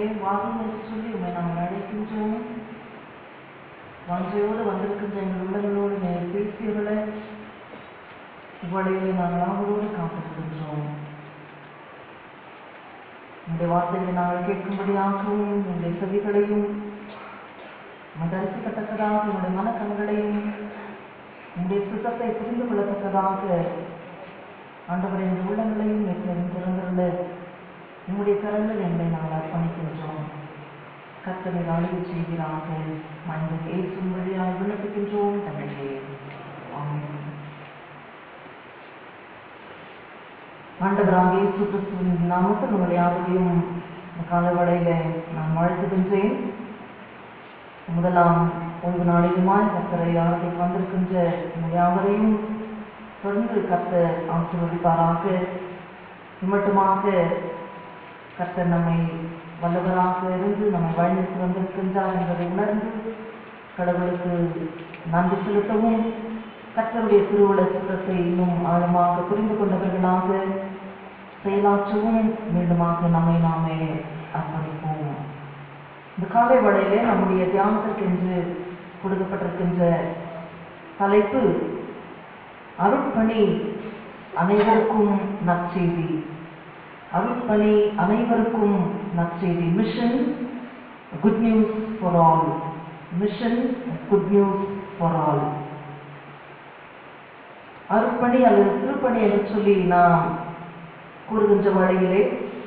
வாரும் என்று சொல்லி உண்மை நாம் அழைக்கின்றோம் வாஞ்சையோடு வந்திருக்கின்ற எங்கள் உள்ளங்களோடு நேர் பேசியவளை இவ்வளையிலே நாங்கள் அவரோடு காத்திருக்கின்றோம் உங்களுடைய வார்த்தைகளை நாங்கள் கேட்கும்படியாகவும் உங்களுடைய செவிகளையும் தரிசிக்கத்தக்கதாக உங்களுடைய மனக்கண்களையும் உங்களுடைய சுத்தத்தை புரிந்து கொள்ளத்தக்கதாக ஆண்டவரை இந்த உள்ளங்களையும் எப்போதும் திறந்துள்ள உங்களுடைய கரங்கள் என்னை நாங்கள் அர்ப்பணிக்கின்றோம் கத்தனை அழிவு செய்கிறாக மனித இயேசும் வழியாக விண்ணப்பிக்கின்றோம் தந்தையே ஆமென் ஆண்டவராக இயேசு கிறிஸ்துவின் நாமத்தில் உங்களை யாவரையும் இந்த காலவடையில நான் வாழ்த்துகின்றேன் முதலாம் ஓய்வு நாளிலுமாய் கத்தரை ஆரம்பிக்கு வந்திருக்கின்ற உங்கள் யாவரையும் தொடர்ந்து கத்தர் ஆசீர்வதிப்பாராக இம்மட்டுமாக கர்த்தர் நம்மை வல்லவராக இருந்து நம்மை வழிநடத்தி வந்திருக்கின்றார் என்பதை உணர்ந்து கடவுளுக்கு நன்றி செலுத்தவும் கர்த்தருடைய திருவுள சுத்தத்தை இன்னும் ஆழமாக புரிந்து கொண்டவர்களாக செயலாற்றவும் மீண்டுமாக நம்மை நாமே அர்ப்பணிப்போம் இந்த காலை வேளையிலே நம்முடைய தியானத்திற்கென்று கொடுக்கப்பட்டிருக்கின்ற தலைப்பு அருட்பணி அனைவருக்கும் நற்செய்தி அருட்பணி அனைவருக்கும் நற்செய்தி mission good news for all mission good news for all அருட்பணி அல்லது திருப்பணி என்று சொல்லி நாம் கூறுகின்ற வழியிலே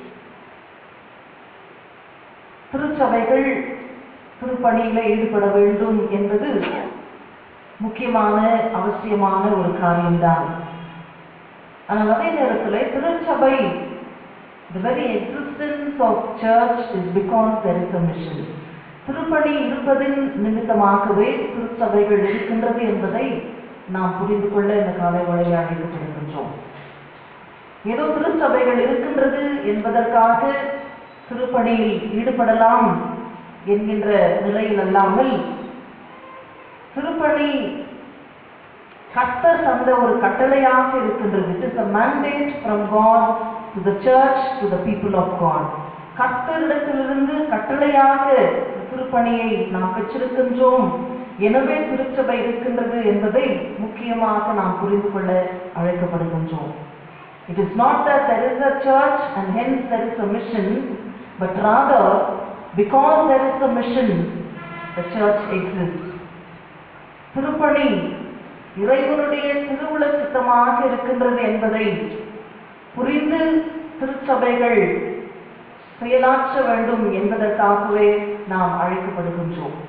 திருச்சபைகள் திருப்பணியில ஈடுபட வேண்டும் என்பது முக்கியமான அவசியமான ஒரு காரியம்தான் ஆனால் அதே நேரத்தில் திருச்சபை the very existence of church is because there is a mission திருப்பணி இருப்பதின் நிமித்தமாகவே திருச்சபைகள் இருக்கின்றது என்பதை நாம் புரிந்து கொள்ள இந்த காலை வழியை அழைக்கப்படுகின்றோம் ஏதோ திருச்சபைகள் இருக்கின்றது என்பதற்காக திருப்பணியில் ஈடுபடலாம் என்கின்ற நிலையில் அல்லாமல் திருப்பணி கர்த்தர் தந்த ஒரு கட்டளையாக இருக்கின்றது it is a mandate from God to the church to the people of God கர்த்தரிடத்திலிருந்து கட்டளையாக திருப்பணியை நாம் பெற்றிருக்கின்றோம் எனவே திருச்சபை இருக்கின்றது என்பதை முக்கியமாக நாம் புரிந்து கொள்ள அழைக்கப்படுகின்றோம் It is not that there is a church and hence there is a mission, but rather because there is a mission, the church exists. திருப்பணி இறைவனுடைய திருவுள சித்தமாக இருக்கின்றது என்பதை புரிந்து திருச்சபைகள் செயலாற்ற வேண்டும் என்பதற்காகவே நாம் அழைக்கப்படுகின்றோம்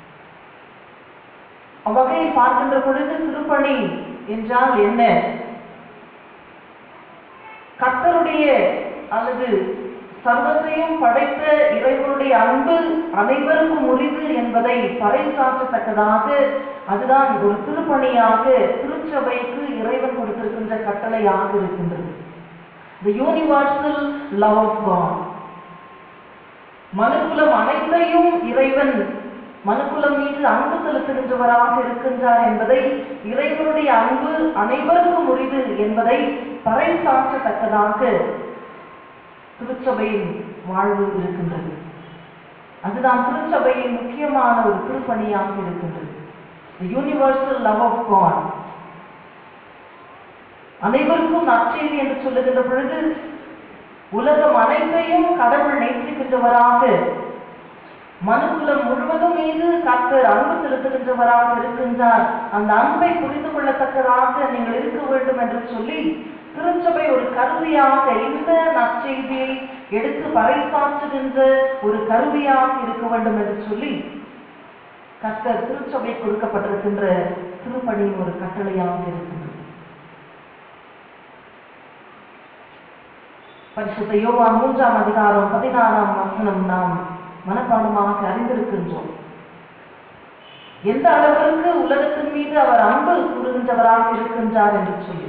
அவ்வகையில் பார்க்கின்ற பொழுது திருப்பணி என்றால் என்ன கர்த்தருடைய அல்லது சர்வத்தையும் படைத்த இறைவனுடைய அன்பு அனைவருக்கும் உரிது என்பதை பறைசாற்றத்தக்கதாக அதுதான் ஒரு திருப்பணியாக திருச்சபைக்கு இறைவன் கொடுத்திருக்கின்ற கட்டளையாக இருக்கின்றது the universal love of God மனுக்குலம் அனைத்தையும் இறைவன் மனுக்குலம் மீது அன்பு செலுத்துகின்றவராக இருக்கின்றார் என்பதை இறைவனுடைய அன்பு அனைவருக்கும் உரிது என்பதை பறைசாற்றத்தக்கதாக திருச்சபையின் வாழ்வு இருக்கின்றது அதுதான் திருச்சபையின் முக்கியமான ஒரு திருப்பணியாக இருக்கின்றது the universal love of God அனைவருக்கும் நற்செய்தி என்று சொல்லுகின்ற பொழுது உலகம் அனைத்தையும் கடவுள் நேசிக்கின்றவராக மனுக்குலம் முழுவதும் மீது கர்த்தர் அன்பு செலுத்துகின்றவராக இருக்கின்றார் அந்த அன்பை புரிந்து கொள்ளத்தக்கதாக நீங்கள் இருக்க வேண்டும் என்று சொல்லி திருச்சபை ஒரு கருவியாக இந்த நற்செய்தியை எடுத்து பறைசாற்றுகின்ற ஒரு கருவியாக இருக்க வேண்டும் என்று சொல்லி கர்த்தர் திருச்சபை கொடுக்கப்பட்டிருக்கின்ற திருப்பணியின் ஒரு கட்டளையாக இருக்கின்றது பரிசுத்த யோவான் மூன்றாம் அதிகாரம் பதினாறாம் வசனம் நாம் மனப்பாடமாக அறிந்திருக்கின்றோம் எந்த அளவிற்கு உலகத்தின் மீது அவர் அன்பு கூறுகின்றவராக இருக்கின்றார் என்று சொல்லி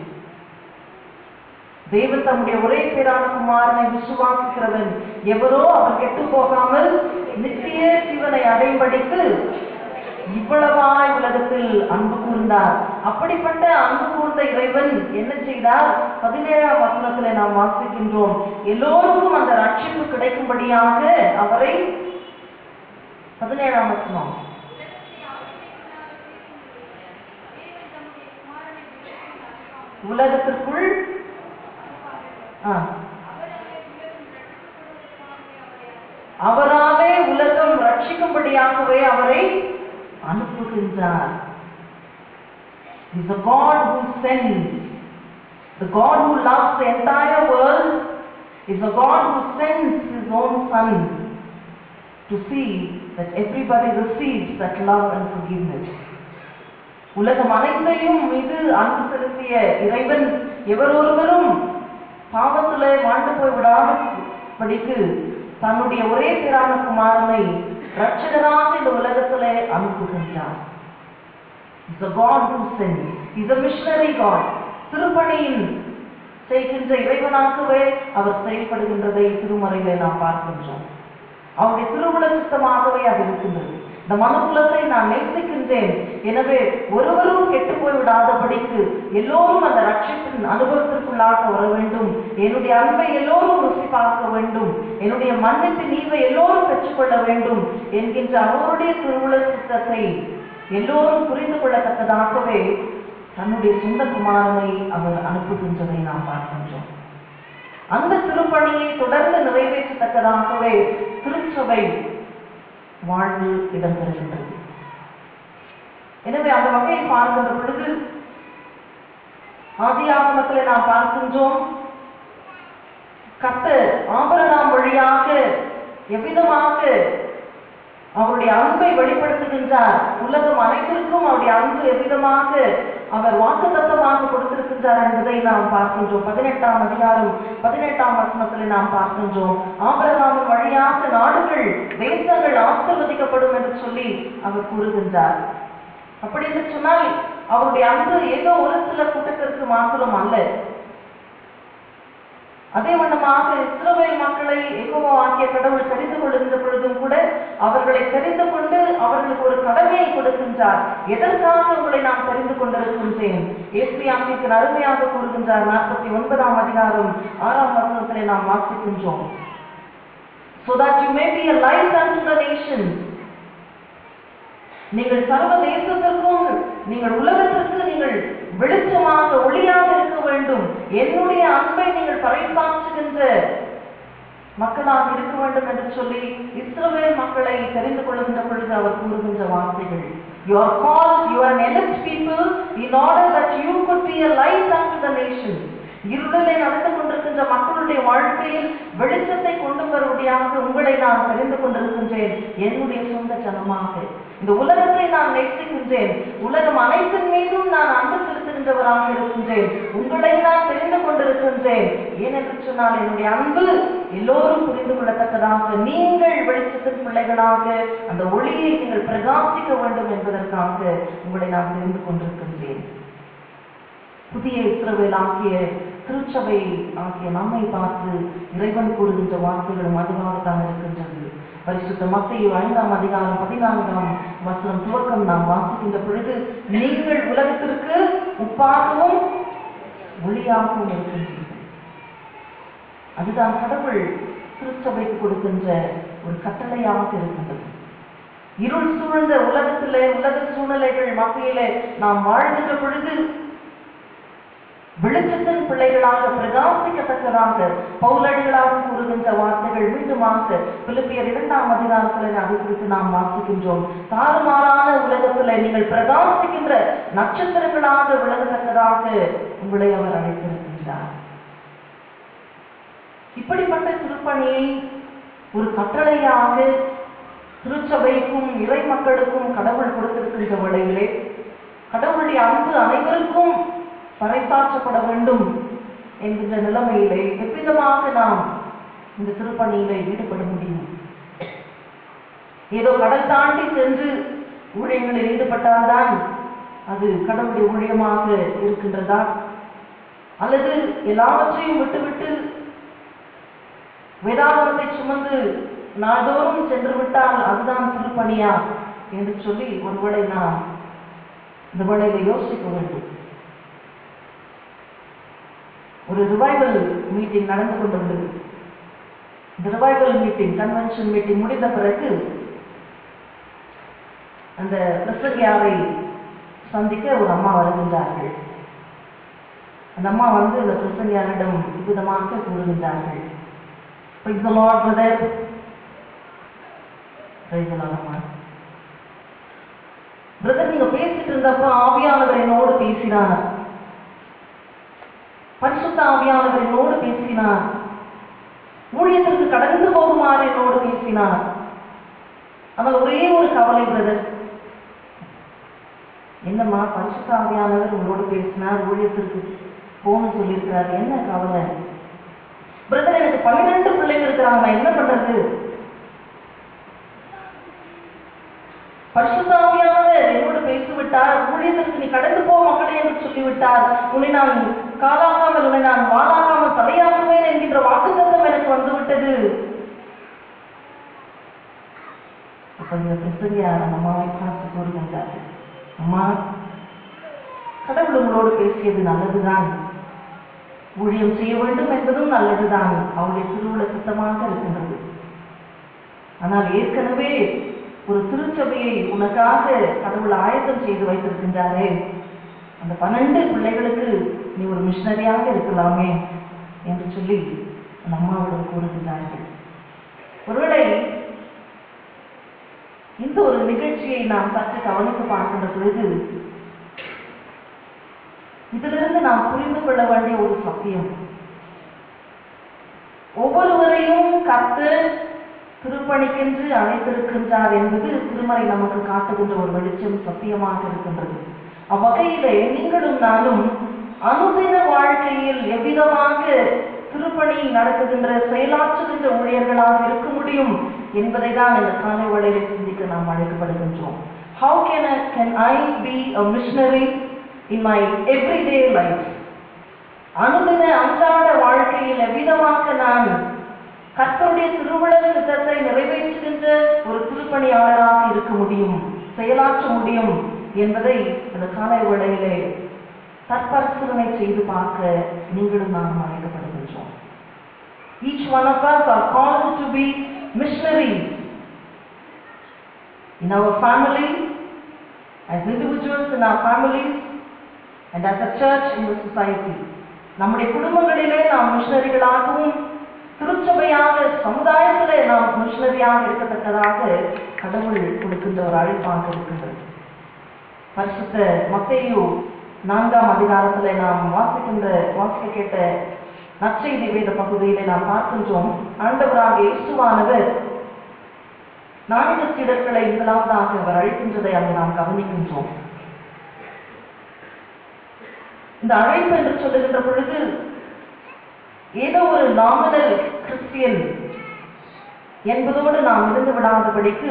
தேவன் தம்முடைய ஒரே பேரான குமாரனை விசுவாசிக்கிறவன் எவரோ அவர் கெட்டு போகாமல் நித்திய ஜீவனை அடையும்படிக்கு இவ்வளவாய் உலகத்தில் அன்பு கூர்ந்தார் அப்படிப்பட்ட அன்பு கூர்ந்த இறைவன் என்ன செய்தார் பதினேழாம் வசனத்துல நாம் வாசிக்கின்றோம் எல்லோருக்கும் அந்த ரட்சிப்பு கிடைக்கும்படியாக அவரை பதினேழாம் வசனம் உலகத்திற்குள் ஆ, அவராலே உலகம் ரட்சிக்கும்படியாகவே அவரை அனுப்புகின்றார் is a God who sends. The God who loves the entire world is a God who sends His own Son to see that everybody receives that love and forgiveness. உலகம் அனைத்தையும் மீது அன்பு செலுத்திய இறைவன் எவரொருவரும் பாவத்திலே வாழ்ந்து போய் விடாதபடிக்கு தன்னுடைய ஒரே பேரான குமாரனை ரட்சகராக இந்த உலகத்திலே அனுப்புகின்றார் He's a God who sends. He's a missionary God. திருப்பணியின் செய்கின்ற இறைவனாகவே அவர் செயல்படுகின்றதை திருமறையிலே நாம் பார்க்கின்றோம் அவருடைய திருவுள சித்தமாகவே அது இருக்கின்றது இந்த மனுக்குலத்தை நான் நேசிக்கின்றேன் எனவே ஒருவரும் கெட்டு போய் விடாதபடிக்கு எல்லோரும் அந்த ரட்சிப்பின் அனுபவத்திற்குள்ளாக வர வேண்டும் என்னுடைய அன்பை எல்லோரும் ருசி பார்க்க வேண்டும் என்னுடைய மன்னிப்பின் ஈவை எல்லோரும் பெற்றுக்கொள்ள வேண்டும் என்கின்ற அவருடைய திருவுள சித்தத்தை எல்லோரும் புரிந்து கொள்ளத்தக்கதாகவே தன்னுடைய சொந்த குமாரனை அவர் அனுப்புகின்றதை நாம் பார்க்கின்றோம் அந்த திருப்பணியை தொடர்ந்து நிறைவேற்றத்தக்கதாகவே திருச்சபை வாழ்வு இடம்பெறுகின்றது எனவே அந்த வகையில் பார்க்கின்ற பொழுது ஆதியாகமத்தில் நாம் பார்க்கின்றோம் கர்த்தர் ஆபரணம் வழியாக எவ்விதமாக அவருடைய அன்பை வெளிப்படுத்துகின்றார் உலகம் அனைத்திற்கும் அவருடைய அன்பு எவ்விதமாக அவர் வாக்குத்தத்தமாக கொடுத்திருக்கின்றார் என்பதை நாம் பார்க்கின்றோம் பதினெட்டாம் அதிகாரம் பதினெட்டாம் வசனத்தில் நாம் பார்க்கின்றோம் ஆபரகாமின் வழியாக நாடுகள் தேசங்கள் ஆசிர்வதிக்கப்படும் என்று சொல்லி அவர் கூறுகின்றார் அப்படி என்று சொன்னால் அவருடைய அன்பு ஏதோ ஒரு சில கூட்டத்திற்கு மாத்திரம் அல்ல அதே வண்ணமாக இஸ்ரவேல் மக்களை எகோவாக்கிய கடவுள் தெரிந்து கொள்கின்ற பொழுதும் கூட அவர்களை தெரிந்து கொண்டு அவர்களுக்கு ஒரு கடமையை கொடுக்கின்றார் எதற்காக உங்களை நான் தெரிந்து கொண்டிருக்கின்றேன் ஏசியாமிற்கு அருமையாக கூறுகின்றார் நாற்பத்தி ஒன்பதாம் அதிகாரம் ஆறாம் வசனத்திலே நாம் வாசிக்கின்றோம் so that you may be a light unto the nations நீங்கள் சர்வ தேசத்திற்கும் நீங்கள் உலகத்திற்கு நீங்கள் வெளிச்சமாக ஒளியாக இருக்க வேண்டும் என்னுடைய அன்பை நீங்கள் பறைசாற்றுகின்ற மக்களாக இருக்க வேண்டும் என்று சொல்லி இஸ்ரவேல் மக்களை தெரிந்து கொள்கின்ற பொழுது அவர் கூறுகின்ற வார்த்தைகள் You are called, you are an elect people in order that you could be a light unto the nations. இருளிலே நடந்து கொண்டிருக்கின்ற மக்களுடைய வாழ்க்கையில் வெளிச்சத்தை கொண்டு வருவதையாக உங்களை நான் தெரிந்து கொண்டிருக்கின்றேன் என்னுடைய சொந்த ஜனமாக இந்த உலகத்தை நான் நேசிக்கின்றேன் உலகம் அனைத்தின் மீதும் நான் அன்பு செலுத்துகின்றவராக இருக்கின்றேன் உங்களை நான் தெரிந்து கொண்டிருக்கின்றேன் ஏனென்று சொன்னால் என்னுடைய அன்பு எல்லோரும் புரிந்து கொள்ளத்தக்கதாக நீங்கள் வெளிச்சத்தின் பிள்ளைகளாக அந்த ஒளியை நீங்கள் பிரகாசிக்க வேண்டும் என்பதற்காக உங்களை நான் தெரிந்து கொண்டிருக்கின்றேன் புதிய இஸ்ரவேல் ஆகிய திருச்சபை ஆகிய நம்மை பார்த்து இறைவன் கூறுகின்ற வார்த்தைகளும் அதுவாகத்தான் இருக்கின்றது பரிசுத்த மத்திய ஐந்தாம் அதிகாரம் பதினான்காம் வசனம் துவக்கம் நாம் வாசிக்கின்ற பொழுது நீங்கள் உலகத்திற்கு உப்பாகவும் ஒளியாகவும் இருக்கின்றீர்கள் அதுதான் கடவுள் திருச்சபைக்கு கொடுக்கின்ற ஒரு கட்டளையாக இருக்கின்றது இருள் சூழ்ந்த உலகத்திலே உலக சூழ்நிலைகள் மத்தியிலே நாம் வாழ்கின்ற பொழுது வெளிச்சத்தின் பிள்ளைகளாக பிரகாசிக்கத்தக்கதாக பௌலடிகளாக கூறுகின்ற வார்த்தைகள் மீண்டுமாக பிலிப்பியர் இரண்டாம் அதிகாரத்தில் அதை குறித்து நாம் வாசிக்கின்றோம் தாறுமாறான உலகத்தில் நீங்கள் பிரகாசிக்கின்ற நட்சத்திரங்களாக விளங்கத்தக்கதாக உங்களை அவர் அழைத்திருக்கின்றார் இப்படிப்பட்ட திருப்பணியை ஒரு கட்டளையாக திருச்சபைக்கும் இறை மக்களுக்கும் கடவுள் கொடுத்திருக்கின்ற வேளையிலே கடவுளுடைய அன்பு அனைவருக்கும் பறைசாற்றப்பட வேண்டும் என்கின்ற நிலைமையிலே எவ்விதமாக நாம் இந்த திருப்பணியிலே ஈடுபட முடியும் ஏதோ கடல் தாண்டி சென்று ஊழியங்களில் ஈடுபட்டால்தான் அது கடவுளுடைய ஊழியமாக இருக்கின்றதா அல்லது எல்லாவற்றையும் விட்டுவிட்டு வேதாகமத்தை சுமந்து நாள்தோறும் சென்று விட்டால் அதுதான் திருப்பணியா என்று சொல்லி ஒருவேளை நாம் இந்த வேளையில யோசிக்க வேண்டும் ஒரு ரிவைவல் மீட்டிங் நடந்து கொண்டிருந்தது இந்த ரிவைவல் மீட்டிங் கன்வென்ஷன் மீட்டிங் முடிந்த பிறகு அந்த பிரசங்கியாரை சந்திக்க ஒரு அம்மா வருகின்றார்கள் அந்த அம்மா வந்து இந்த பிரசங்கியாரிடம் விதமாக கூறுகின்றார்கள் Praise the Lord, brother. Praise the Lord, அம்மா. பிரதர் நீங்க பேசிட்டு இருந்தப்ப ஆவியானவர் என்னோடு பேசினார் பரிசுத்த ஆவியானவர் என்னோடு பேசினார் ஊழியத்திற்கு கடந்து போகுமாறு என்னோடு பேசினார் ஆனால் ஒரே ஒரு கவலை பிரதர் என்னம்மா பரிசுத்த ஆவியானவர் உங்களோடு பேசினார் ஊழியத்திற்கு போன்னு சொல்லியிருக்கிறார் என்ன கவலை பிரதர் எனக்கு பன்னிரெண்டு பிள்ளைங்க இருக்கிறாங்க நான் என்ன பண்றது பரிசுத்தாவியானவர் என்னோடு பேசிவிட்டார் ஊழியத்திற்கு நீ கடந்து போ மக்களே என்று சொல்லிவிட்டார் உன்னை நான் காலாகாமல் உன்னை நான் வாழாகாமல் தலையாக்குவேன் என்கின்ற வாக்குத்தத்தம் எனக்கு வந்துவிட்டது அப்ப இந்த பிரசரியார் அந்த அம்மாவை பார்த்து கூறுகின்றார் அம்மா கடவுள் உங்களோடு பேசியது நல்லதுதான் ஊழியம் செய்ய வேண்டும் என்பதும் நல்லதுதான் அவருடைய திருவுள சித்தமாக இருக்கின்றது ஆனால் ஏற்கனவே ஒரு திருச்சபையை உனக்காக கடவுள் ஆயத்தம் செய்து வைத்திருக்கின்றாரே அந்த பன்னெண்டு பிள்ளைகளுக்கு நீ ஒரு மிஷனரியாக இருக்கலாமே என்று சொல்லி அந்த அம்மாவிடம் கூறுகின்றார்கள் ஒருவேளை இந்த ஒரு நிகழ்ச்சியை நாம் சற்று கவனித்து பார்க்கின்ற பொழுது இதிலிருந்து நாம் புரிந்து கொள்ள வேண்டிய ஒரு சத்தியம் ஒவ்வொருவரையும் கத்து திருப்பணிக்கென்று அழைத்திருக்கின்றார் என்பது திருமறை நமக்கு காட்டுகின்ற ஒரு வெளிச்சம் சத்தியமாக இருக்கின்றது அவ்வகையிலே நீங்களும் நானும் அனுதின வாழ்க்கையில் எவ்விதமாக திருப்பணி நடத்துகின்ற செயலாற்றுகின்ற ஊழியர்களாக இருக்க முடியும் என்பதை தான் இந்த காலை வேளையிலே சிந்திக்க நாம் அழைக்கப்படுகின்றோம் how can can I be a missionary in my everyday life அனுதின அன்றாட வாழ்க்கையில் எவ்விதமாக நான் கர்த்தருடைய திருவிழா சித்தத்தை நிறைவேற்றுகின்ற ஒரு திருப்பணியாளராக இருக்க முடியும் செயலாற்ற முடியும் என்பதை இந்த காலை வேளையிலே தற்பரிசீலனை செய்து பார்க்க நீங்களும் நானும் அழைக்கப்படுகின்றோம் Each one of us are called to be missionaries in our family, as individuals in our families, and as a church in the society. நம்முடைய குடும்பங்களிலே நாம் மிஷனரிகளாகவும் திருச்சபையாக சமுதாயத்திலே நாம் மிஷனரியாக இருக்கத்தக்கதாக கடவுள் கொடுக்கின்ற ஒரு அழைப்பாக இருக்கின்றது பரிசுத்த மத்தேயு நான்காம் அதிகாரத்திலே நாம் வாசிக்கின்ற வாசிக்க கேட்ட நற்செய்தி வேத பகுதியிலே நாம் பார்க்கின்றோம் ஆண்டவராக இயேசுவானவர் நான்கு சீடர்களை முதலாவதாக அவர் அழைக்கின்றதை அங்கு நாம் கவனிக்கின்றோம் இந்த அழைப்பு என்று சொல்லுகின்ற பொழுது ஏதோ ஒரு நாமினல் கிறிஸ்டியன் என்பதோடு நாம் இருந்து விடாதபடிக்கு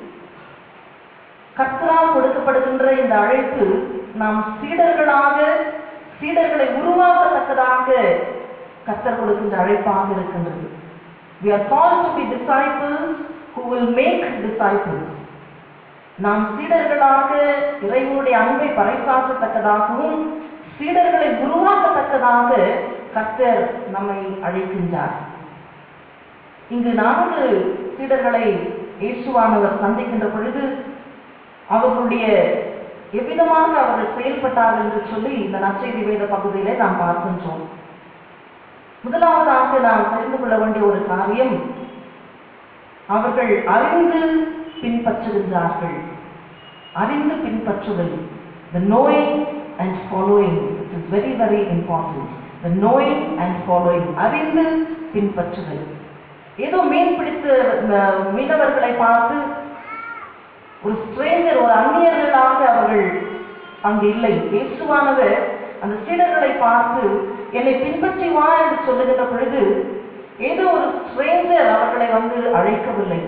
கர்த்தரால் கொடுக்கப்படுகின்ற இந்த அழைப்பு நாம் சீடர்களாக சீடர்களை உருவாக்கத்தக்கதாக கர்த்தர் கொடுக்கின்ற அழைப்பாக இருக்கின்றது we are called to be disciples who will make disciples நாம் சீடர்களாக இறைவனுடைய அன்பை பறைசாற்றத்தக்கதாகவும் சீடர்களை உருவாக்கத்தக்கதாக கர்த்தர் நம்மை அழைக்கின்றார் இங்கு நான்கு சீடர்களை இயேசுவானவர் சந்திக்கின்ற பொழுது அவர்களுடைய எவ்விதமாக அவர்கள் செயல்பட்டார்கள் என்று சொல்லி இந்த நற்செய்தி வேத பகுதியிலே நாம் பார்க்கின்றோம் முதலாவதாக நாம் தெரிந்து கொள்ள வேண்டிய ஒரு காரியம் அவர்கள் அறிந்து பின்பற்றுகின்றார்கள் அறிந்து பின்பற்றுதல் the knowing and following it is very very important the knowing and following அறிந்து பின்பற்றுதல் ஏதோ மீன் பிடித்த அஹ், மீனவர்களை பார்த்து ஒரு ஸ்ட்ரேஞ்சர் ஒரு அந்நியர்களாக அவர்கள் அங்கு இல்லை இயேசுவானவர் அந்த சீடர்களை பார்த்து என்னை பின்பற்றி வா என்று சொல்லுகின்ற பொழுது ஏதோ ஒரு ஸ்ட்ரேஞ்சர் அவர்களை வந்து அழைக்கவில்லை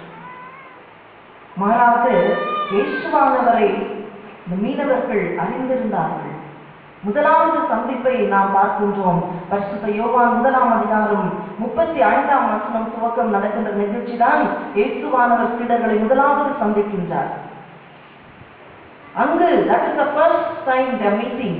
மாறாக இயேசுவானவரை இந்த மீனவர்கள் அறிந்திருந்தார்கள் முதலாவது சந்திப்பை நாம் பார்க்கின்றோம் பரிசுத்த யோவான் முதலாம் அதிகாரம் முப்பத்தி ஐந்தாம் வசனம் துவக்கம் நடக்கின்ற நிகழ்ச்சி தான் இயேசுவானவர் சீடர்களை முதலாவது சந்திக்கின்றார் அங்கு that is the first time the meeting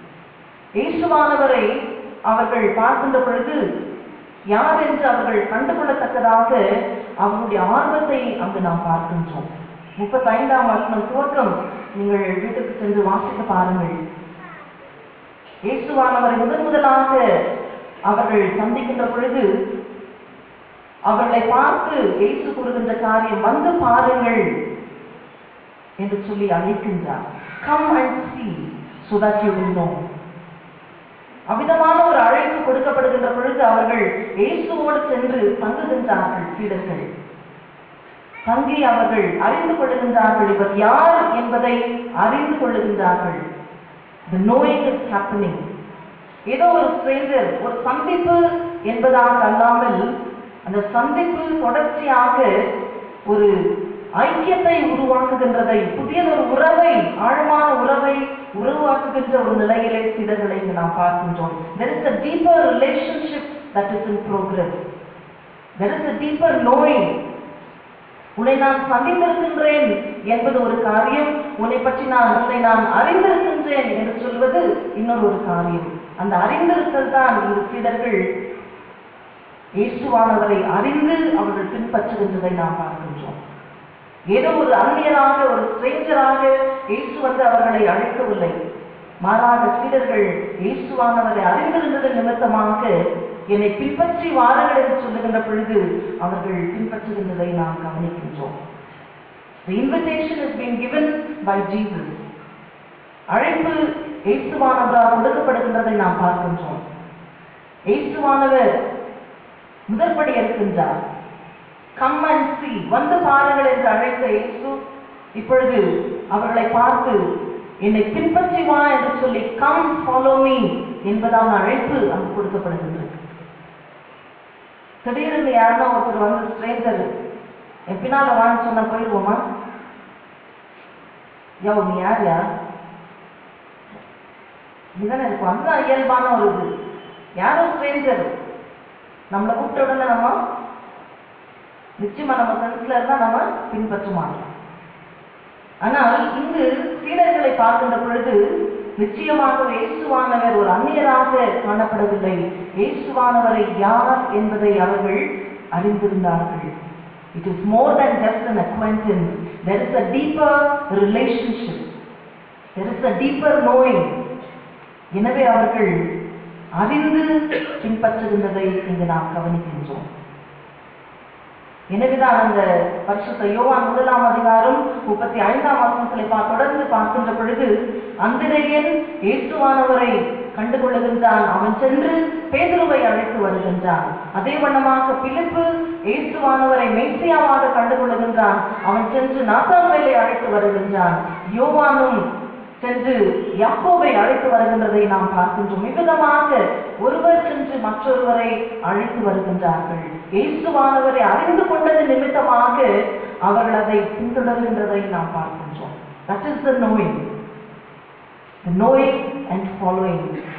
இயேசுவானவரை அவர்கள் பார்க்கின்ற பொழுது யார் என்று அவர்கள் கண்டுகொள்ளத்தக்கதாக அவருடைய ஆர்வத்தை அங்கு நாம் பார்க்கின்றோம் முப்பத்தைந்தாம் வசனம் துவக்கம் நீங்கள் வீட்டுக்கு சென்று வாசிக்க பாருங்கள் இயேசுவானவரை முதன் முதலாக அவர்கள் சந்திக்கின்ற பொழுது அவர்களை பார்த்து இயேசு கூறுகின்ற காரியம் வந்து பாருங்கள் என்று சொல்லி அழைக்கின்றார் come and see so that you will know அவ்விதமான ஒரு அழைப்பு கொடுக்கப்படுகின்ற பொழுது அவர்கள் இயேசுவோடு சென்று தங்குகின்றார்கள் சீடர்கள் தங்கி அவர்கள் அறிந்து கொள்ளுகின்றார்கள் இவர் யார் என்பதை அறிந்து கொள்ளுகின்றார்கள் the knowing is happening ஏதோ ஒரு stranger ஒரு சந்திப்பு என்பதாக அல்லாமல் அந்த சந்திப்பு தொடர்ச்சியாக ஒரு ஐக்கியத்தை உருவாக்குகின்றதை புதியதொரு உறவை ஆழமான உறவை உருவாக்குகின்ற ஒரு நிலையிலே சிலர்களை இங்கு நாம் பார்க்கின்றோம் there is a deeper relationship that is in progress there is a deeper knowing உன்னை நான் சந்தித்திருக்கின்றேன் என்பது ஒரு காரியம் உன்னை பற்றி நான் உன்னை நான் அறிந்திருக்கின்றேன் என்று சொல்வது இன்னொரு ஒரு காரியம் அந்த அறிந்திருத்தல் தான் இந்த சீடர்கள் இயேசுவானவரை அறிந்து அவர்கள் பின்பற்றுகின்றதை நாம் பார்க்கின்றோம் ஏதோ ஒரு அந்நியராக ஒரு ஸ்ட்ரேஞ்சராக இயேசு வந்து அவர்களை அழைக்கவில்லை மாறாக சீடர்கள் இயேசுவானவரை அறிந்திருந்ததன் நிமித்தமாக என்னை பின்பற்றி வாருங்கள் என்று சொல்லுகின்ற பொழுது அவர்கள் பின்பற்றுகின்றதை நாம் கவனிக்கின்றோம் The invitation has been given by Jesus. அழைப்பு இயேசுவானவரால் கொடுக்கப்படுகின்றதை நாம் பார்க்கின்றோம் இயேசுவானவர் முதற்படி இருக்கின்றார் கம் அண்ட் see வந்து பாருங்கள் என்று அழைத்த இயேசு இப்பொழுது அவர்களை பார்த்து என்னை பின்பற்றி வா என்று சொல்லி கம் ஃபாலோ மீ என்பதான அழைப்பு அங்கு கொடுக்கப்படுகின்றது திடீர்னு யாருன்னா ஒருத்தர் வந்து ஸ்ட்ரேஞ்சர் என் பின்னால வான்னு சொன்னா போயிடுவோமா யோ நீ யார் யார் இதுதானே இருக்கும் அதுதான் இயல்பான ஒரு இது யாரோ ஸ்ட்ரேஞ்சர் நம்மளை கூப்பிட்ட உடனே நம்ம நிச்சயமா நம்ம சென்ஸ்ல இருந்தா நம்ம பின்பற்ற மாட்டோம் ஆனால் இங்கு சீடர்களை பார்க்கின்ற பொழுது நிச்சயமாக இயேசுவானவர் ஒரு அந்நியராக காணப்படவில்லை இயேசுவானவரை யார் என்பதை அவர்கள் அறிந்திருந்தார்கள் it is more than just an acquaintance there is a deeper relationship there is a deeper knowing எனவே அவர்கள் அறிந்து பின்பற்றுகின்றதை இங்கு நாம் கவனிக்கின்றோம் எனவேதான் அந்த பரிசுத்த யோவான் முதலாம் அதிகாரம் முப்பத்தி ஐந்தாம் வசனத்திலே பா தொடர்ந்து பார்க்கின்ற பொழுது அந்திரையன் இயேசுவானவரை கண்டுகொள்ளுகின்றான் அவன் சென்று பேதுருவை அழைத்து வருகின்றான் அதே வண்ணமாக பிலிப்பு இயேசுவானவரை மேசியாவாக கண்டுகொள்ளுகின்றான் அவன் சென்று நாத்தான்வேலை அழைத்து வருகின்றான் யோவானும் சென்று யாக்கோவை அழைத்து வருகின்றதை நாம் பார்க்கின்றோம் இவ்விதமாக ஒருவர் சென்று மற்றொருவரை அழைத்து வருகின்றார்கள் இயேசுவானவரை அறிந்து கொண்டது நிமித்தமாக அவர்கள் அதை பின்தொடர்கின்றதை நாம் பார்க்கின்றோம் that is the knowing the knowing and following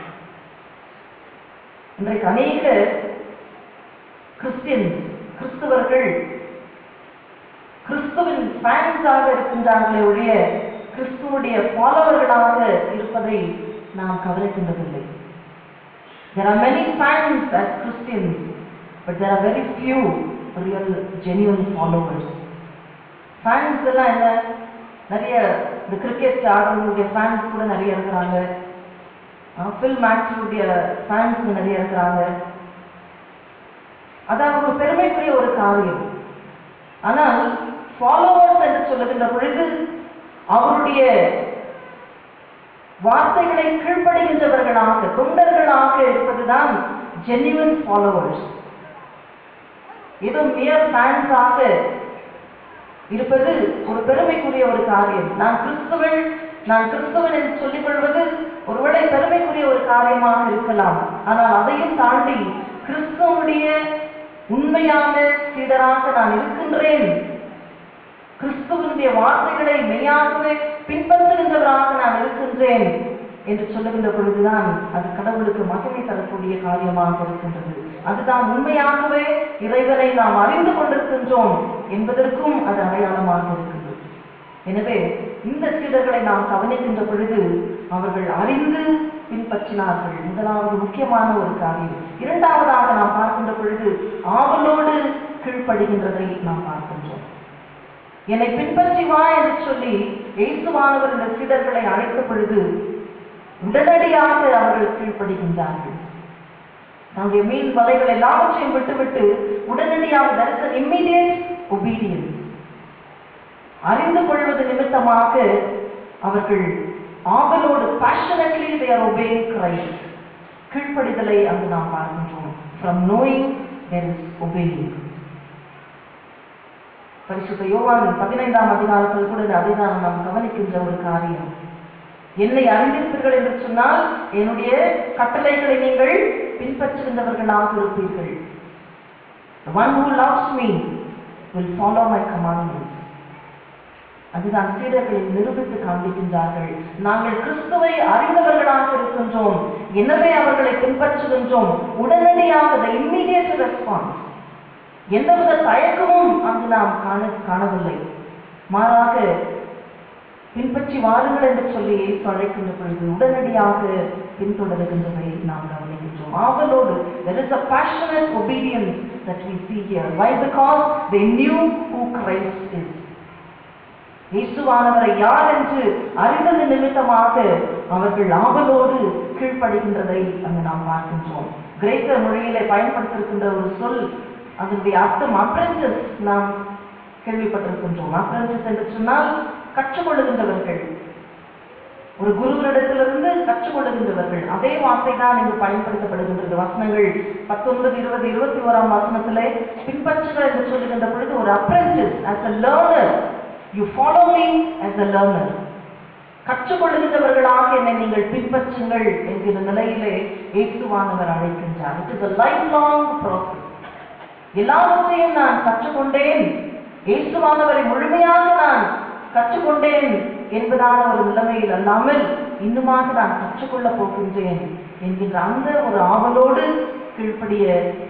இன்றைக்கு அநேக கிறிஸ்டியன்ஸ் கிறிஸ்தவர்கள் கிறிஸ்துவின் ஃபேன்ஸாக இருக்கின்றார்களே ஒழிய கிறிஸ்துவுடைய ஃபாலோவர்களாக இருப்பதை நாம் கவனிக்கின்றதில்லை There are many fans as Christians, but there are very few real genuine followers. Fans எல்லாம் என்ன நிறைய இந்த கிரிக்கெட் ஆடுறவங்களுடைய ஃபேன்ஸ் கூட நிறைய இருக்கிறாங்க ஃபில்ம் ஆக்டருடைய ஃபேன்ஸ் நிறைய இருக்கிறாங்க அதான் ஒரு பெருமைக்குரிய ஒரு காரியம் ஆனால் ஃபாலோவர்ஸ் என்று சொல்லுகின்ற பொழுது அவருடைய வார்த்தைகளை கீழ்ப்படுகின்றவர்களாக தொண்டர்களாக இருப்பதுதான் ஜென்யூன் ஃபாலோவர்ஸ் ஏதோ மியர் ஃபேன்ஸாக இருப்பது ஒரு பெருமைக்குரிய ஒரு காரியம் நான் கிறிஸ்துவன் நான் கிறிஸ்துவன் என்று சொல்லிக் கொள்வது ஒருவேளை பெருமைக்குரிய ஒரு காரியமாக இருக்கலாம் ஆனால் அதையும் தாண்டி கிறிஸ்துவனுடைய உண்மையான சீடராக நான் இருக்கின்றேன் கிறிஸ்துவனுடைய வார்த்தைகளை மெய்யாகவே பின்பற்றுகின்றவராக நான் இருக்கின்றேன் என்று சொல்லுகின்ற பொழுதுதான் அது கடவுளுக்கு மகிமை தரக்கூடிய காரியமாக இருக்கின்றது அதுதான் உண்மையாகவே இறைவனை நாம் அறிந்து கொண்டிருக்கின்றோம் என்பதற்கும் அது அடையாளமாக இருக்கின்றது எனவே இந்த சீடர்களை நாம் கவனிக்கின்ற பொழுது அவர்கள் அறிந்து பின்பற்றினார்கள் முதலாவது முக்கியமான ஒரு காரியம் இரண்டாவதாக நாம் பார்க்கின்ற பொழுது ஆவலோடு கீழ்ப்படுகின்றதை நாம் பார்க்கின்றோம் என்னை பின்பற்றி வா என்று சொல்லி இயேசுவானவர் இந்த சீடர்களை அழைத்த பொழுது உடனடியாக அவர்கள் கீழ்ப்படுகின்றார்கள் தங்களுடைய மீன் வலைகள் எல்லாவற்றையும் விட்டுவிட்டு உடனடியாக there is an immediate obedience அறிந்து கொள்வது நிமித்தமாக அவர்கள் ஆவலோடு passionately they are obeying Christ கீழ்ப்படிதலை அங்கு நாம் பார்க்கின்றோம் from knowing there is obeying பரிசுத்த யோவான் பதினைந்தாம் அதிகாரத்தில் கூட அதை தான் நாம் கவனிக்கின்ற ஒரு காரியம் என்னை அறிந்திருப்பீர்கள் என்று சொன்னால் என்னுடைய கட்டளைகளை நீங்கள் பின்பற்றுகின்றவர்களாக இருப்பீர்கள் The one who loves me will follow my commandments. அதுதான் சீடர்களை நிரூபித்து காண்பிக்கின்றார்கள் நாங்கள் கிறிஸ்துவை அறிந்தவர்களாக இருக்கின்றோம் எனவே அவர்களை பின்பற்றுகின்றோம் உடனடியாக the immediate response எந்தவித தயக்கமும் அங்கு நாம் காண காணவில்லை மாறாக பின்பற்றி வாருங்கள் என்று சொல்லி இயேசு அழைக்கின்ற பொழுது உடனடியாக பின்தொடருகின்றதை நாம் கவனிக்கின்றோம் ஆவலோடு there is a passionate obedience that we see here why because they knew who Christ is இயேசுவானவரை யார் என்று அறிந்தது நிமித்தமாக அவர்கள் ஆவலோடு கீழ்ப்படுகின்றதை அங்கு நாம் பார்க்கின்றோம் கிரேக்க மொழியிலே பயன்படுத்திருக்கின்ற ஒரு சொல் அதனுடைய அர்த்தம் அப்ரெண்டிஸ் நாம் கேள்விப்பட்டிருக்கின்றோம் அப்ரெண்டிஸ் என்று சொன்னால் கற்றுக்கொள்ளுகின்றவர்கள் ஒரு குருவரிடத்திலிருந்து கற்றுக்கொள்ளுகின்றவர்கள் அதே வார்த்தை தான் இங்கு பயன்படுத்தப்படுகின்றது வசனங்கள் பத்தொன்பது இருபது இருபத்தி ஓராம் வசனத்திலே பின்பற்றுகள் என்று சொல்லுகின்ற பொழுது ஒரு apprentice as a learner you follow me as a learner கற்றுக்கொள்ளுகின்றவர்களாக என்னை நீங்கள் பின்பற்றுங்கள் என்கிற நிலையிலே இயேசுவானவர் அழைக்கின்றார் it is a lifelong process எல்லாவற்றையும் நான் கற்றுக்கொண்டேன் இயேசுவானவரை முழுமையாக நான் கற்றுக்கொண்டேன் என்பதான ஒரு நிலைமையில் அல்லாமல் இன்னுமாக நான் கற்றுக்கொள்ளப் போகின்றேன் என்கின்ற அந்த ஒரு ஆவலோடு கீழ்ப்படிய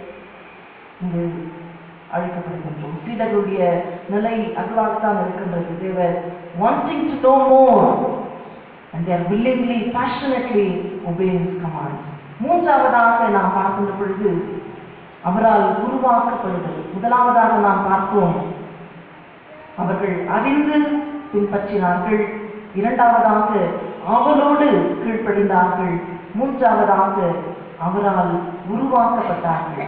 இங்கு அழைக்கப்படுகின்றோம் சீடர்களுடைய நிலை அதுவாகத்தான் இருக்கின்றது தேவர் wanting to know more and they are willingly passionately obeying his commands மூன்றாவதாக நாம் பார்க்கின்ற பொழுது அவரால் உருவாக்கப்படுதல் முதலாவதாக நாம் பார்த்தோம் அவர்கள் அறிந்து பின்பற்றினார்கள் இரண்டாவதாக ஆவலோடு கீழ்ப்படிந்தார்கள் மூன்றாவதாக அவரால் உருவாக்கப்பட்டார்கள்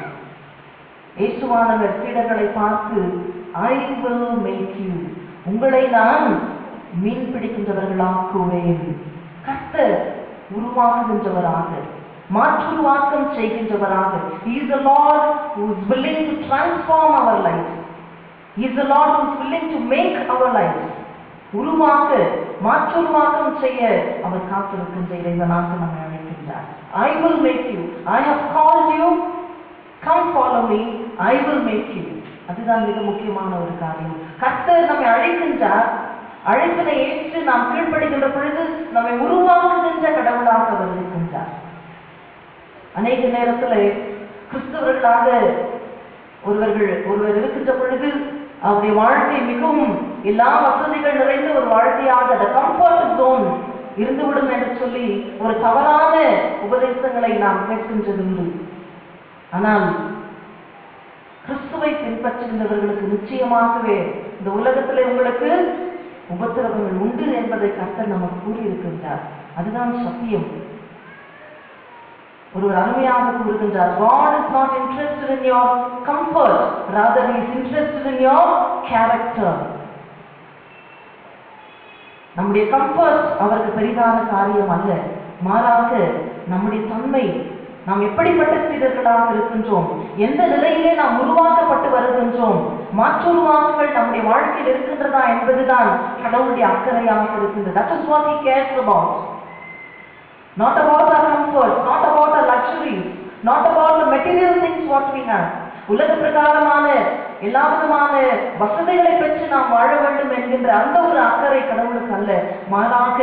இயேசுவானவர் சீடர்களை பார்த்து ஐ will make you உங்களை நான் மீன் பிடிக்கின்றவர்களாக்குவேன் கர்த்தர் உருவாக்குகின்றவராக மாற்றுருவாக்கம் செய்கின்றவராக He is the Lord who is willing to transform our lives. He is the Lord who is willing to make our lives. உருவாக்க மாற்றுருவாக்கம் செய்ய அவர் காத்திருக்கின்ற இறைவனாக நம்மை அழைக்கின்றார் I will make you. I have called you. Come follow me. I will make you. அதுதான் மிக முக்கியமான ஒரு காரியம் கர்த்தர் நம்மை அழைக்கின்றார் அழைப்பினை ஏற்று நாம் கீழ்ப்படுகின்ற பொழுது நம்மை உருவாக்குகின்ற கடவுளாக அவர் இருக்கின்றார் அநேக நேரத்தில் கிறிஸ்தவர்களாக ஒருவர்கள் ஒருவர் இருக்கின்ற பொழுது அவருடைய வாழ்க்கை மிகவும் எல்லா வசதிகள் நிறைந்த ஒரு வாழ்க்கையாக அந்த கம்ஃபர்ட் ஜோன் இருந்துவிடும் என்று சொல்லி ஒரு தவறான உபதேசங்களை நாம் கேட்கின்றது உண்டு ஆனால் கிறிஸ்துவை பின்பற்றுகின்றவர்களுக்கு நிச்சயமாகவே இந்த உலகத்திலே உங்களுக்கு உபத்திரவங்கள் உண்டு என்பதை கர்த்தர் நமக்கு கூறியிருக்கின்றார் அதுதான் சத்தியம் ஒருவர் அருமையாக கூறுகின்றார் God is not interested in your comfort rather he is interested in your character நம்முடைய கம்ஃபர்ட் அவருக்கு பெரிதான காரியம் அல்ல மாறாக நம்முடைய தன்மை நாம் எப்படிப்பட்ட சீடர்களாக இருக்கின்றோம் எந்த நிலையிலே நாம் உருவாக்கப்பட்டு வருகின்றோம் மாற்று உருவாக்கங்கள் நம்முடைய வாழ்க்கையில் இருக்கின்றதா என்பதுதான் கடவுளுடைய அக்கறையாக இருக்கின்றது that is what he cares about not about our comforts not about our luxuries not about the material things what we have உலக பிரகாரமான எல்லா விதமான வசதிகளை பெற்று நாம் வாழ வேண்டும் என்கின்ற அந்த ஒரு அக்கறை கடவுளுக்கு அல்ல மாறாக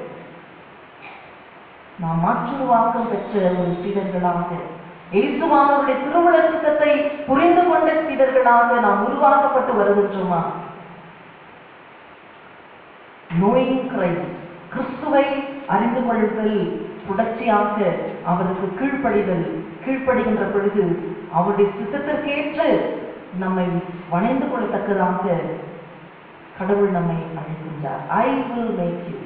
நாம் மாற்றுருவாக்கம் பெற்ற ஒரு சீடர்களாக இயேசுவானவருடைய திருவுள திட்டத்தை புரிந்து கொண்ட சீடர்களாக நாம் உருவாக்கப்பட்டு வருகின்றோமா நோயிங் கிரைஸ்ட் கிறிஸ்துவை அறிந்து கொள்தல் தொடர்ச்சியாக அவருக்கு கீழ்ப்படிதல் கீழ்ப்படுகின்ற பொழுது அவருடைய சித்தத்திற்கேற்று நம்மை வணைந்து கொள்ளத்தக்கதாக கடவுள் நம்மை அழைக்கின்றார் ஐ வில் மேக் யூ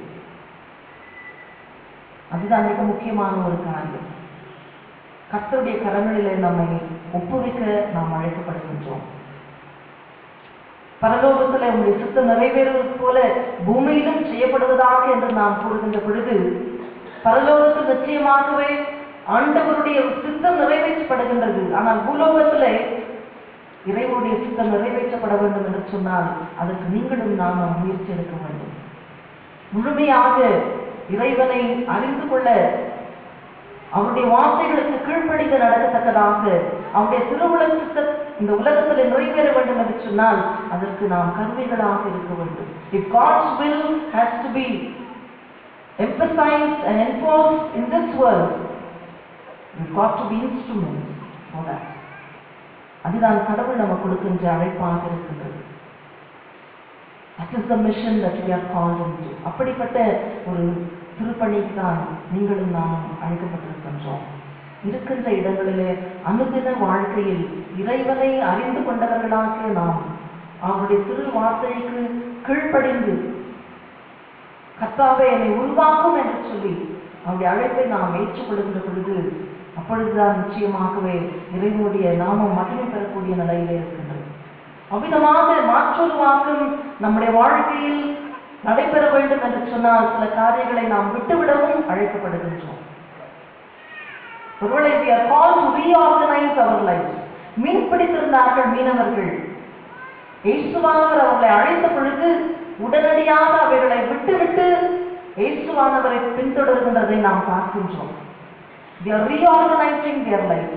அதுதான் மிக முக்கியமான ஒரு காரியம் கர்த்தருடைய கரங்களிலே நம்மை ஒப்புவிக்க நாம் அழைக்கப்படுகின்றோம் பரலோகத்தில் உங்களுடைய சித்தம் நிறைவேறுவது போல பூமியிலும் செய்யப்படுவதாக என்று நாம் கூறுகின்ற பொழுது பரலோகத்தில் நிச்சயமாகவே ஆண்டவருடைய சித்தம் நிறைவேற்றப்படுகின்றது ஆனால் பூலோகத்திலே இறைவனுடைய சித்தம் நிறைவேற்றப்பட வேண்டும் என்று சொன்னால் அதற்கு நீங்களும் நாமும் முயற்சி எடுக்க வேண்டும் முழுமையாக இறைவனை அறிந்து கொள்ள அவருடைய வார்த்தைகளுக்கு கீழ்ப்படிந்து நடக்கத்தக்கதாக அவருடைய திருவுள சித்த இந்த உலகத்தில் நிறைவேற வேண்டும் என்று சொன்னால் அதற்கு நாம் கருவிகளாக இருக்க வேண்டும் if God's will has to be emphasized and enforced in this world we've got to be instruments for that அதுதான் கடவுள் நம்ம கொடுக்கின்ற அழைப்பாக இருக்கின்றது that is the mission that we are called into அப்படிப்பட்ட ஒரு திருப்பணிக்கு தான் நீங்களும் நானும் அழைக்கப்பட்டிருக்கின்றோம் இருக்கின்ற இடங்களிலே அனுதின வாழ்க்கையில் இறைவனை அறிந்து கொண்டவர்களாக நாம் அவருடைய திரு வார்த்தைக்கு கீழ்ப்படிந்து கர்த்தாவே என்னை உருவாக்கும் என்று சொல்லி அவருடைய அழைப்பை நாம் ஏற்றுக்கொள்கின்ற பொழுது அப்பொழுதுதான் நிச்சயமாகவே இறைவனுடைய நாமம் மகிமை பெறக்கூடிய நிலையிலே இருக்கின்றது அவ்விதமாக மாற்றுருவாக்கும் நம்முடைய வாழ்க்கையில் நடைபெற வேண்டும் என்று சொன்னால் சில காரியங்களை நாம் விட்டுவிடவும் அழைக்கப்படுகின்றோம் ஒருவேளை we are called to reorganize our lives மீன் பிடித்திருந்தார்கள் மீனவர்கள் இயேசுவானவர் அவர்களை அழைத்த பொழுது உடனடியாக அவைகளை விட்டுவிட்டு இயேசுவானவரை பின்தொடர்கின்றதை நாம் பார்க்கின்றோம் they are reorganizing their life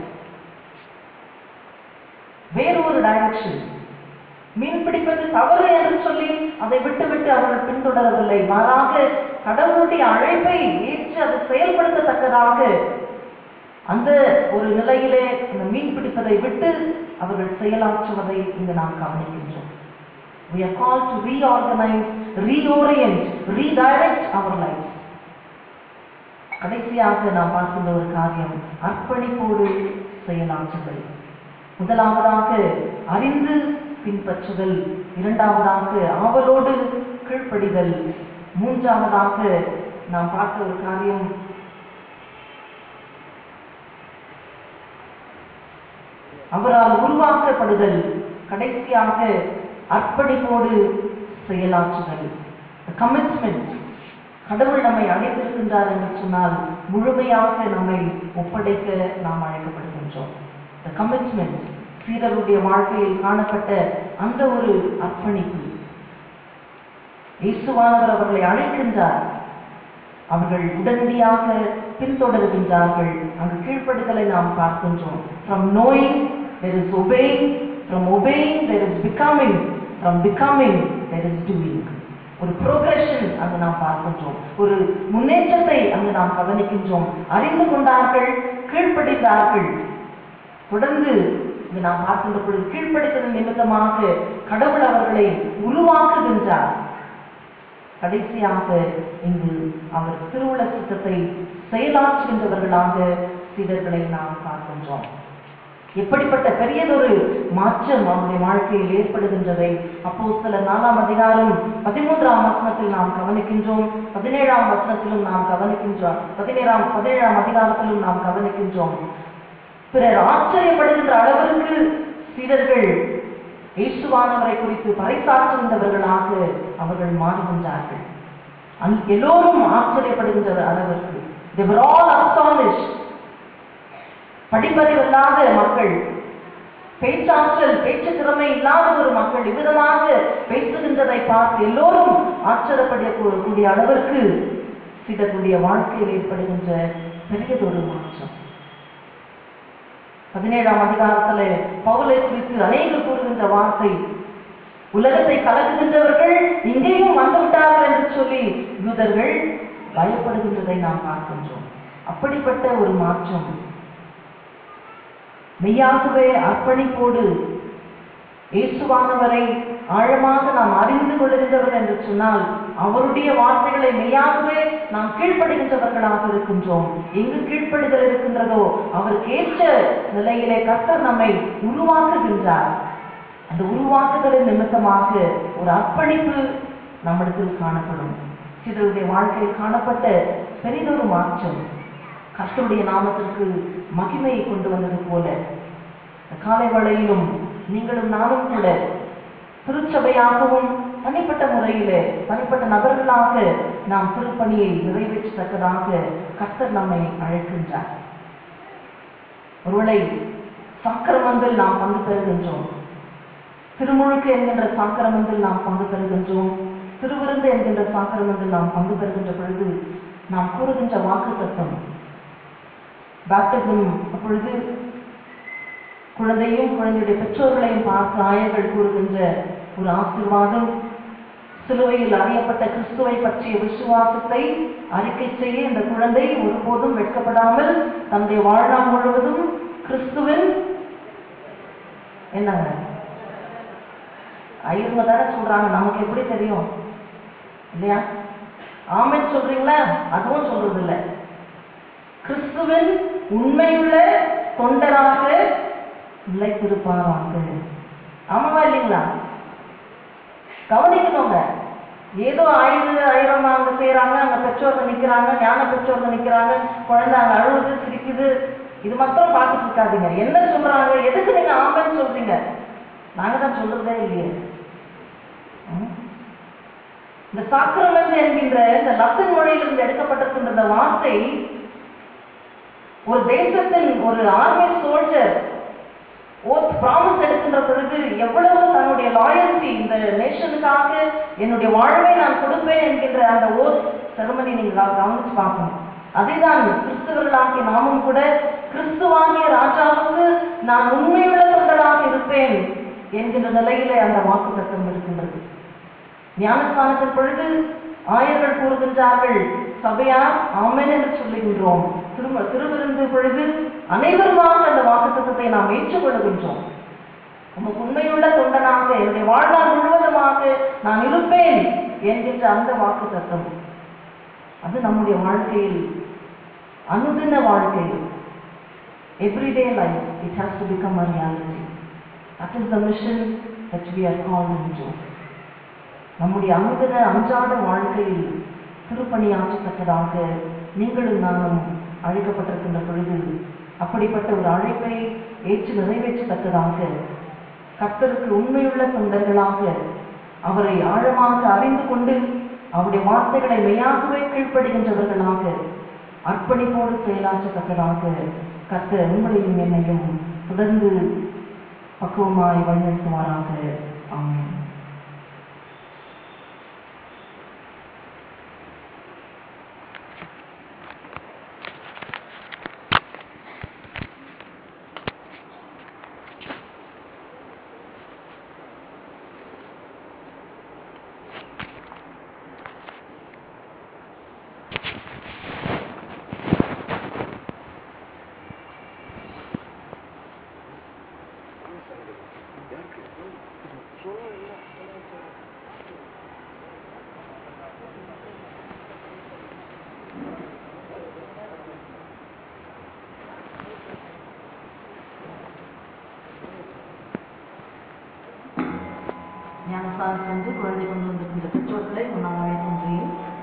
வேறு ஒரு டைரக்ஷன் மீன் பிடிப்பது தவறு என்று சொல்லி அதை விட்டுவிட்டு அவர்கள் பின்தொடரவில்லை மாறாக கடவுளுடைய அழைப்பை ஏற்று அதை செயல்படுத்தத்தக்கதாக அந்த ஒரு நிலையிலே அந்த மீன் பிடிப்பதை விட்டு அவர்கள் செயலாற்றுவதை இங்கு நாம் கவனிக்கின்றோம் we are called to reorganize reorient redirect our lives கடைசியாக நாம் பார்க்கின்ற ஒரு காரியம் அர்ப்பணிப்போடு செயலாற்றுதல் முதலாவதாக அறிந்து பின்பற்றுதல் இரண்டாவதாக ஆவலோடு கீழ்ப்படிதல் மூன்றாவதாக நாம் பார்த்த ஒரு காரியம் அவரால் உருவாக்கப்படுதல் கடைசியாக அர்ப்பணிப்போடு செயலாற்றுதல் கமிட்மெண்ட் கடவுள் நம்மை அழைத்திருக்கின்றார் என்று சொன்னால் முழுமையாக நம்மை ஒப்படைக்க நாம் அழைக்கப்படுகின்றோம் the commitment சீரருடைய வாழ்க்கையில் காணப்பட்ட அந்த ஒரு அர்ப்பணிப்பு இயேசுவானவர் அவர்களை அழைக்கின்றார் அவர்கள் உடனடியாக பின்தொடர்கின்றார்கள் அங்கு கீழ்ப்படுதலை நாம் பார்க்கின்றோம் from knowing there is obeying from obeying there is becoming from becoming there is doing ஒரு ப்ரோக்ரஷன் அங்கு நாம் பார்க்கின்றோம் ஒரு முன்னேற்றத்தை அங்கு நாம் கவனிக்கின்றோம் அறிந்து கொண்டார்கள் கீழ்ப்படித்தார்கள் தொடர்ந்து இங்கு நாம் பார்க்கின்ற பொழுது கீழ்ப்படுத்தல் நிமித்தமாக கடவுள் அவர்களை உருவாக்குகின்றார் கடைசியாக இங்கு அவர் திருவுள சித்தத்தை செயலாற்றுகின்றவர்களாக சீடர்களை நாம் பார்க்கின்றோம் எப்படிப்பட்ட பெரியதொரு மாற்றம் அவருடைய வாழ்க்கையில் ஏற்படுகின்றதை அப்போ சில நாலாம் அதிகாரம் பதிமூன்றாம் வசனத்தில் நாம் கவனிக்கின்றோம் பதினேழாம் வசனத்திலும் நாம் கவனிக்கின்றோம் பதினேழாம் பதினேழாம் அதிகாரத்திலும் நாம் கவனிக்கின்றோம் பிறர் ஆச்சரியப்படுகின்ற அளவிற்கு சீடர்கள் இயேசுவானவரை குறித்து பறைசாற்றுகின்றவர்களாக அவர்கள் மாறுகின்றார்கள் அந் எல்லோரும் ஆச்சரியப்படுகின்ற அளவிற்கு they were all astonished படிப்பறிவில்லாத மக்கள் பேச்சாற்றல் பேச்சு திறமை இல்லாத ஒரு மக்கள் இவ்விதமாக பேசுகின்றதை பார்த்து எல்லோரும் ஆச்சரியப்பட கூடிய அளவிற்கு சிலருடைய வாழ்க்கையில் ஏற்படுகின்ற பெரியதொரு மாற்றம் பதினேழாம் அதிகாரத்துல பவுலை குறித்து அநேக கூறுகின்ற வார்த்தை உலகத்தை கலக்குகின்றவர்கள் இங்கேயும் வந்துவிட்டார்கள் என்று சொல்லி யூதர்கள் பயப்படுகின்றதை நாம் பார்க்கின்றோம் அப்படிப்பட்ட ஒரு மாற்றம் மெய்யாகவே அர்ப்பணிப்போடு இயேசுவானவரை ஆழமாக நாம் அறிந்து கொள்ளுகின்றவர் என்று சொன்னால் அவருடைய வார்த்தைகளை மெய்யாகவே நாம் கீழ்ப்படுகின்றவர்களாக இருக்கின்றோம் எங்கு கீழ்ப்படிதல் இருக்கின்றதோ அவருக்கு ஏற்ற நிலையிலே கர்த்தர் நம்மை உருவாக்குகின்றார் அந்த உருவாக்குதலின் நிமித்தமாக ஒரு அர்ப்பணிப்பு நம்மிடத்தில் காணப்படும் சிலருடைய வாழ்க்கையில் காணப்பட்ட பெரிதொரு மாற்றம் கர்த்தருடைய நாமத்திற்கு மகிமையை கொண்டு வந்தது போல இந்த காலை வேளையிலும் நீங்களும் நானும் கூட திருச்சபையாகவும் தனிப்பட்ட முறையிலே தனிப்பட்ட நபர்களாக நாம் திருப்பணியை நிறைவேற்றத்தக்கதாக கர்த்தர் நம்மை அழைக்கின்றார் ஒருவேளை சக்கரமந்தில் நாம் பங்கு பெறுகின்றோம் திருமுழுக்கு என்கின்ற சாக்கிரமத்தில் நாம் பங்கு பெறுகின்றோம் திருவிருந்து என்கின்ற சாக்கிரமத்தில் நாம் பங்கு பெறுகின்ற பொழுது நாம் கூறுகின்ற வாக்கு தத்துவம் பேப்டிசம் அப்பொழுது குழந்தையும் குழந்தையுடைய பெற்றோர்களையும் பார்த்து ஆயர்கள் கூறுகின்ற ஒரு ஆசீர்வாதம் சிலுவையில் அறியப்பட்ட கிறிஸ்துவை பற்றிய விசுவாசத்தை அறிக்கை செய்ய இந்த குழந்தை ஒருபோதும் வெட்கப்படாமல் தன்னுடைய வாழ்நாள் முழுவதும் கிறிஸ்துவின் என்னங்க ஐயருங்க தானே சொல்றாங்க நமக்கு எப்படி தெரியும் இல்லையா ஆமென் சொல்றீங்களா அதுவும் சொல்றது இல்ல கிறிஸ்துவின் உண்மையுள்ள தொண்டராக நிலைத்திருப்பாராங்க ஆமாவா இல்லைங்களா கவனிக்கணுங்க ஏதோ ஆயுத ஆயிரம் அங்க செய்யறாங்க அங்க பெற்றோர்கள் நிக்கிறாங்க ஞான பெற்றோர்கள் நிக்கிறாங்க குழந்தை அங்க அழுகுது சிரிக்குது இது மட்டும் பார்த்துட்டு இருக்காதீங்க என்ன சொல்றாங்க எதுக்கு நீங்க ஆமென்னு சொல்றீங்க நாங்க தான் சொல்றதே இல்லையே ம்? இந்த சாக்கிரமெண்ட் என்கின்ற இந்த லத்தீன் மொழியிலிருந்து எடுக்கப்பட்டிருக்கின்ற இந்த வார்த்தை ஒரு தேசத்தின் ஒரு ஆர்மி சோல்ஜர் ஓத் ப்ராமிஸ் எடுக்கின்ற பொழுது எவ்வளவு தன்னுடைய லாயல்டி இந்த நேஷனுக்காக என்னுடைய வாழ்வை நான் கொடுப்பேன் என்கின்ற அந்த ஓத் செரமனி நீங்க கவனிச்சு பார்க்கணும் அதைதான் கிறிஸ்துவர்களாகிய நாமும் கூட கிறிஸ்துவாகிய ராஜாவுக்கு நான் உண்மையுள்ள தொண்டராக இருப்பேன் என்கின்ற நிலையிலே அந்த வாக்கு தத்துவம் இருக்கின்றது ஞானஸ்தானத்தின் பொழுது ஆயர்கள் கூறுகின்றார்கள் சபையார் ஆமென் என்று சொல்லுகின்றோம் திரும்ப திருவிருந்து பொழுது அனைவருமாக அந்த வாக்குத்தத்தத்தை நாம் ஏற்றுக்கொள்கின்றோம் உமக்கு உண்மையுள்ள தொண்டனாக என்னுடைய வாழ்நாள் முழுவதுமாக நான் இருப்பேன் என்கின்ற அந்த வாக்குத்தத்தம் அது நம்முடைய வாழ்க்கையில் அனுதின வாழ்க்கையில் everyday life it has to become a reality that is the mission that we are called into நம்முடைய அனுதின அன்றாட வாழ்க்கையில் திருப்பணியாற்றத்தக்கதாக நீங்களும் நானும் அழைக்கப்பட்டிருக்கின்ற பொழுது அப்படிப்பட்ட ஒரு அழைப்பை ஏற்று நிறைவேற்றத்தக்கதாக கர்த்தருக்கு உண்மையுள்ள தொண்டர்களாக அவரை ஆழமாக அறிந்து கொண்டு அவருடைய வார்த்தைகளை மெய்யாகவே கீழ்ப்படுகின்றவர்களாக அர்ப்பணிப்போடு செயலாற்றத்தக்கதாக கர்த்தர் உங்களையும் என்னையும் தொடர்ந்து பக்குவமாய் வழிநடத்துவாராக ஆமென் ஞானசாரம் சென்று குழந்தை கொண்டு வந்திருக்கின்ற பெற்றோர்களை முன்னால் அழைக்கின்றேன்